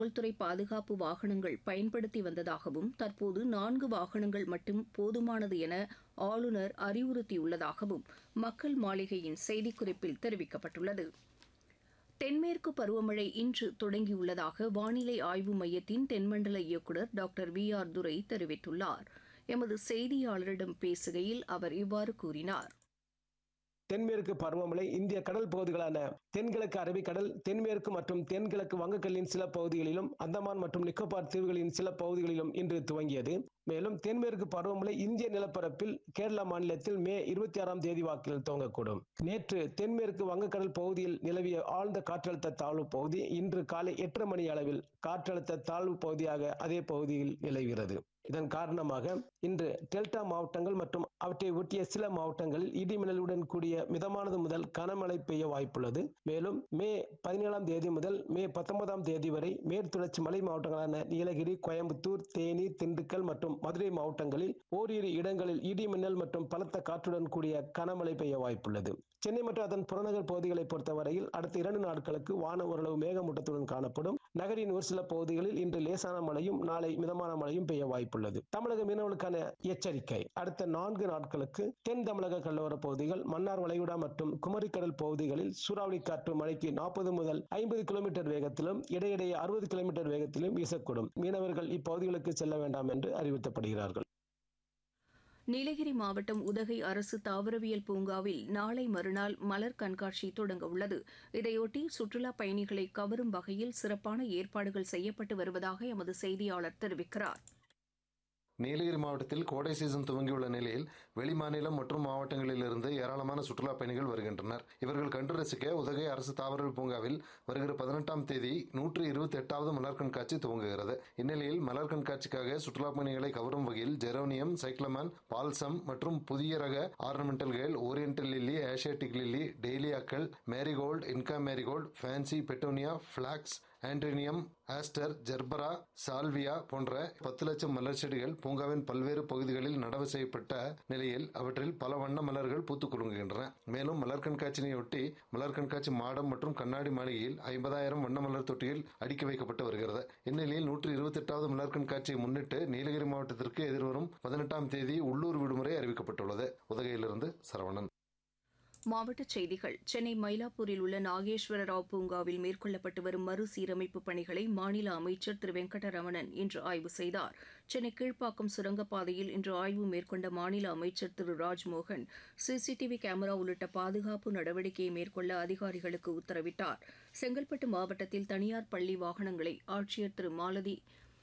காவல்துறை பாதுகாப்பு வாகனங்கள் பயன்படுத்தி வந்ததாகவும் தற்போது நான்கு வாகனங்கள் மட்டும் போதுமானது என ஆளுநர் அறிவுறுத்தியுள்ளதாகவும் மக்கள் மாளிகையின் செய்திக்குறிப்பில் தெரிவிக்கப்பட்டுள்ளது தென்மேற்கு பருவமழை இன்று தொடங்கியுள்ளதாக வானிலை ஆய்வு மையத்தின் தென்மண்டல இயக்குநர் டாக்டர் வி ஆர் துரை தெரிவித்துள்ளார் எமது செய்தியாளரிடம் பேசுகையில் அவர் இவ்வாறு கூறினார் தென்மேற்கு பருவமழை இந்திய கடல் பகுதிகளான தென்கிழக்கு அரபிக்கடல் தென்மேற்கு மற்றும் தென்கிழக்கு வங்கக்கடலின் சில பகுதிகளிலும் அந்தமான் மற்றும் நிக்கோபார் தீவுகளின் சில பகுதிகளிலும் இன்று துவங்கியது மேலும் தென்மேற்கு பருவமழை இந்திய நிலப்பரப்பில் கேரளா மாநிலத்தில் மே இருபத்தி ஆறாம் தேதி வாக்கில் துவங்கக்கூடும் நேற்று தென்மேற்கு வங்கக்கடல் பகுதியில் நிலவிய ஆழ்ந்த காற்றழுத்த தாழ்வு பகுதி இன்று காலை எட்டரை மணி அளவில் காற்றழுத்த தாழ்வு பகுதியாக அதே பகுதியில் நிலவுகிறது இதன் காரணமாக இன்று டெல்டா மாவட்டங்கள் மற்றும் அவற்றை ஒட்டிய சில மாவட்டங்களில் இடிமின்னலுடன் கூடிய மிதமானது முதல் கனமழை பெய்ய வாய்ப்புள்ளது மேலும் மே பதினேழாம் தேதி முதல் மே பத்தொன்பதாம் தேதி வரை மேற்குதொடர்ச்சி மலை மாவட்டங்களான நீலகிரி கோயம்புத்தூர் தேனி திண்டுக்கல் மற்றும் மதுரை மாவட்டங்களில் ஓரிரு இடங்களில் இடிமின்னல் மற்றும் பலத்த காற்றுடன் கூடிய கனமழை பெய்ய வாய்ப்புள்ளது சென்னை மற்றும் அதன் புறநகர் பகுதிகளை பொறுத்தவரையில் அடுத்த இரண்டு நாட்களுக்கு வானம் ஓரளவு மேகமூட்டத்துடன் காணப்படும் நகரின் ஒரு சில பகுதிகளில் இன்று லேசான மழையும் நாளை மிதமான மழையும் பெய்ய வாய்ப்புள்ளது தமிழக மீனவர்களுக்கான எச்சரிக்கை அடுத்த நான்கு நாட்களுக்கு தென் தமிழக கடலோர பகுதிகள் மன்னார் வளைகுடா மற்றும் குமரிக்கடல் பகுதிகளில் சூறாவளி காற்று மழைக்கு நாற்பது முதல் ஐம்பது கிலோமீட்டர் வேகத்திலும் இடையிடையே அறுபது கிலோமீட்டர் வேகத்திலும் வீசக்கூடும் மீனவர்கள் இப்பகுதிகளுக்கு செல்ல வேண்டாம் என்று அறிவுறுத்தப்படுகிறார்கள் நீலகிரி மாவட்டம் உதகை அரசு தாவரவியல் பூங்காவில் நாளை மறுநாள் மலர் கண்காட்சி தொடங்க உள்ளது இதையொட்டி சுற்றுலாப் பயணிகளை கவரும் வகையில் சிறப்பான ஏற்பாடுகள் செய்யப்பட்டு வருவதாக எமது செய்தியாளர் தெரிவிக்கிறார் நீலகிரி மாவட்டத்தில் கோடை சீசன் துவங்கியுள்ள நிலையில் வெளிமாநிலம் மற்றும் மாவட்டங்களிலிருந்து ஏராளமான சுற்றுலா பயணிகள் வருகின்றனர் இவர்கள் கண்டு ரசிக்க உதகை அரசு தாவரவியல் பூங்காவில் வருகிற பதினெட்டாம் தேதி நூற்று இருபத்தி எட்டாவது மலர் கண்காட்சி துவங்குகிறது இந்நிலையில் மலர் கண்காட்சிக்காக சுற்றுலா பயணிகளை கவரும் வகையில் ஜெரோனியம் சைக்ளமன் பால்சம் மற்றும் புதிய ரக ஆர்னமெண்டல்கள் ஓரியன்டல் லில்லி ஏஷியாட்டிக் லில்லி டெய்லியாக்கள் marigold inca marigold fancy petunia phlox anthurium aster gerbera salvia போன்ற பத்து லட்சம் மலர் செடிகள் பூங்காவின் பல்வேறு பகுதிகளில் நடவு செய்யப்பட்ட நிலையில் அவற்றில் பல வண்ண மலர்கள் பூத்து குலுங்குகின்றன மேலும் மலர் கண்காட்சியினையொட்டி மலர் கண்காட்சி மாடம் மற்றும் கண்ணாடி மாளிகையில் ஐம்பதாயிரம் வண்ண மலர் தொட்டியில் அடுக்கி வைக்கப்பட்டு வருகிறது இந்நிலையில் நூற்றி இருபத்தி எட்டாவது மலர் கண்காட்சியை முன்னிட்டு நீலகிரி மாவட்டத்திற்கு எதிர்வரும் பதினெட்டாம் தேதி உள்ளூர் விடுமுறை அறிவிக்கப்பட்டுள்ளது உதகையிலிருந்து சரவணன் மாவட்டச் செய்திகள் சென்னை மயிலாப்பூரில் உள்ள நாகேஸ்வர ராவ் பூங்காவில் மேற்கொள்ளப்பட்டு வரும் மறுசீரமைப்பு பணிகளை மாநில அமைச்சர் திரு வெங்கடரமணன் இன்று ஆய்வு செய்தார் சென்னை கீழ்ப்பாக்கம் சுரங்கப்பாதையில் இன்று ஆய்வு மேற்கொண்ட மாநில அமைச்சர் திரு ராஜ்மோகன் சிசிடிவி கேமரா உள்ளிட்ட பாதுகாப்பு நடவடிக்கையை மேற்கொள்ள அதிகாரிகளுக்கு உத்தரவிட்டார் செங்கல்பட்டு மாவட்டத்தில் தனியார் பள்ளி வாகனங்களை ஆட்சியர் திரு மாலதி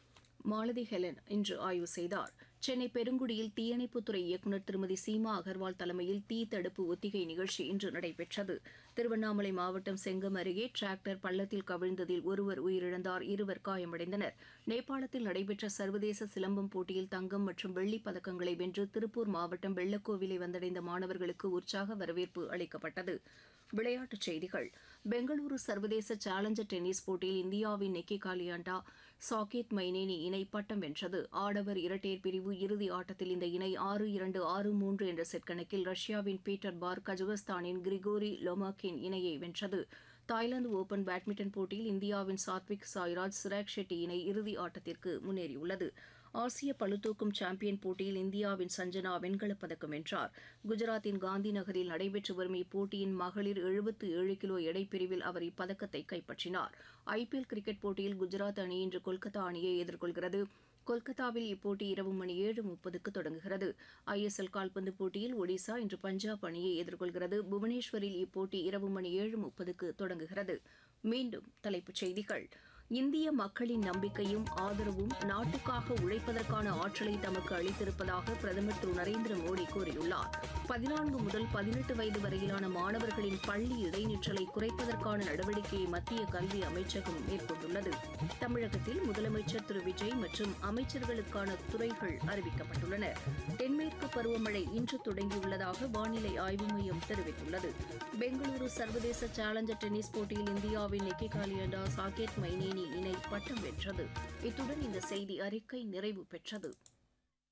மாலதி ஹெலன் இன்று ஆய்வு செய்தார் சென்னை பெருங்குடியில் தீயணைப்புத்துறை இயக்குநர் திருமதி சீமா அகர்வால் தலைமையில் தீ தடுப்பு ஒத்திகை நிகழ்ச்சி இன்று நடைபெற்றது திருவண்ணாமலை மாவட்டம் செங்கம் அருகே டிராக்டர் பள்ளத்தில் கவிழ்ந்ததில் ஒருவர் உயிரிழந்தார் இருவர் காயமடைந்தனர் நேபாளத்தில் நடைபெற்ற சர்வதேச சிலம்பம் போட்டியில் தங்கம் மற்றும் வெள்ளிப் பதக்கங்களை வென்று திருப்பூர் மாவட்டம் வெள்ளக்கோவிலை வந்தடைந்த மாணவர்களுக்கு உற்சாக வரவேற்பு அளிக்கப்பட்டது விளையாட்டுச் செய்திகள் பெங்களூரு சர்வதேச சேலஞ்சர் டென்னிஸ் போட்டியில் இந்தியாவின் நெக்கி காலியாண்டா சாகேத் மைனேனி இணை பட்டம் வென்றது ஆடவர் இரட்டையர் பிரிவு இறுதி ஆட்டத்தில் இந்த இணை ஆறு இரண்டு ஆறு மூன்று என்ற செட் கணக்கில் ரஷ்யாவின் பீட்டர் பார் கஜகஸ்தானின் கிரிகோரி லோமாக்கின் இணையை வென்றது தாய்லாந்து ஓபன் பேட்மிண்டன் போட்டியில் இந்தியாவின் சாத்விக் சாய்ராஜ் சிராக் ஷெட்டி இணை இறுதி ஆட்டத்திற்கு முன்னேறியுள்ளது ஆசிய பளுதூக்கும் சாம்பியன் போட்டியில் இந்தியாவின் சஞ்சனா வெண்கலப் பதக்கம் வென்றார் குஜராத்தின் காந்தி நகரில் நடைபெற்று வரும் இப்போட்டியின் மகளிர் எழுபத்து ஏழு கிலோ எடைப்பிரிவில் அவர் இப்பதக்கத்தை கைப்பற்றினார் ஐபிஎல் கிரிக்கெட் போட்டியில் குஜராத் அணி இன்று கொல்கத்தா அணியை எதிர்கொள்கிறது கொல்கத்தாவில் இப்போட்டி இரவு மணி ஏழு முப்பதுக்கு தொடங்குகிறது ஐஎஸ்எல் கால்பந்து போட்டியில் ஒடிசா இன்று பஞ்சாப் அணியை எதிர்கொள்கிறது புவனேஸ்வரில் இப்போட்டி இரவு மணி ஏழு முப்பதுக்கு தொடங்குகிறது மீண்டும் தலைப்புச் செய்திகள் இந்திய மக்களின் நம்பிக்கையும் ஆதரவும் நாட்டுக்காக உழைப்பதற்கான ஆற்றலை தமக்கு அளித்திருப்பதாக பிரதமர் திரு நரேந்திர மோடி கூறியுள்ளார் பதினான்கு முதல் பதினெட்டு வயது வரையிலான மாணவர்களின் பள்ளி இடைநிற்றலை குறைப்பதற்கான நடவடிக்கையை மத்திய கல்வி அமைச்சகம் மேற்கொண்டுள்ளது தமிழகத்தில் முதலமைச்சர் திரு விஜய் மற்றும் அமைச்சர்களுக்கான துறைகள் அறிவிக்கப்பட்டுள்ளன தென்மேற்கு பருவமழை இன்று தொடங்கியுள்ளதாக வானிலை ஆய்வு மையம் தெரிவித்துள்ளது பெங்களூரு சர்வதேச சேலஞ்சர் டென்னிஸ் போட்டியில் இந்தியாவின் நெக்கி காலியண்டா சாகேத் மைனேனி இணை பட்டம் வென்றது இத்துடன் இந்த செய்தி அறிக்கை நிறைவு பெற்றது